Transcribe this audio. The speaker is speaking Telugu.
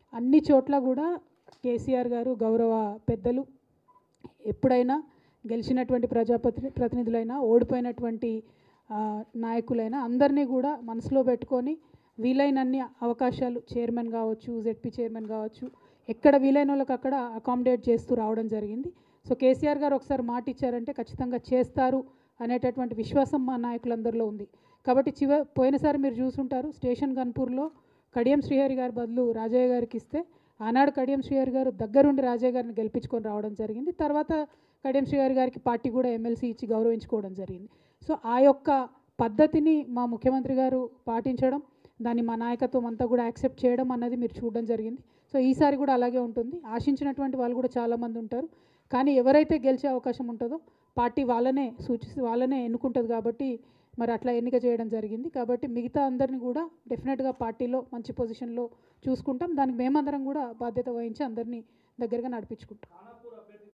అన్ని చోట్ల కూడా కేసీఆర్ గారు గౌరవ పెద్దలు ఎప్పుడైనా గెలిచినటువంటి ప్రజాప్రతి ప్రతినిధులైనా ఓడిపోయినటువంటి ఆ, నాయకులైనా అందరినీ కూడా మనసులో పెట్టుకొని వీలైనన్ని అవకాశాలు చైర్మన్ కావచ్చు జెడ్పీ చైర్మన్ కావచ్చు ఎక్కడ వీలైన వాళ్ళకి అక్కడ అకామిడేట్ చేస్తూ రావడం జరిగింది సో కేసీఆర్ గారు ఒకసారి మాట ఇచ్చారంటే ఖచ్చితంగా చేస్తారు అనేటటువంటి విశ్వాసం మా నాయకులందరిలో ఉంది కాబట్టి చివ పోయినసారి మీరు చూసుంటారు స్టేషన్ గన్పూర్లో కడియం శ్రీహరి గారి బదులు రాజయ్య గారికి ఇస్తే ఆనాడు కడియం శ్రీహరి గారు దగ్గరుండి రాజయ్య గారిని గెలిపించుకొని రావడం జరిగింది తర్వాత కడియం శ్రీహరి గారికి పార్టీ కూడా ఎమ్మెల్సీ ఇచ్చి గౌరవించుకోవడం జరిగింది సో ఆ యొక్క పద్ధతిని మా ముఖ్యమంత్రి గారు పాటించడం దాన్ని మా నాయకత్వం అంతా కూడా యాక్సెప్ట్ చేయడం అన్నది మీరు చూడడం జరిగింది సో ఈసారి కూడా అలాగే ఉంటుంది ఆశించినటువంటి వాళ్ళు కూడా చాలామంది ఉంటారు కానీ ఎవరైతే గెలిచే అవకాశం ఉంటుందో పార్టీ వాళ్ళనే సూచిస్తూ వాళ్ళనే ఎన్నుకుంటుంది కాబట్టి మరి అట్లా ఎన్నిక చేయడం జరిగింది కాబట్టి మిగతా అందరిని కూడా డెఫినెట్గా పార్టీలో మంచి పొజిషన్లో చూసుకుంటాం దానికి మేమందరం కూడా బాధ్యత వహించి అందరినీ దగ్గరగా నడిపించుకుంటాం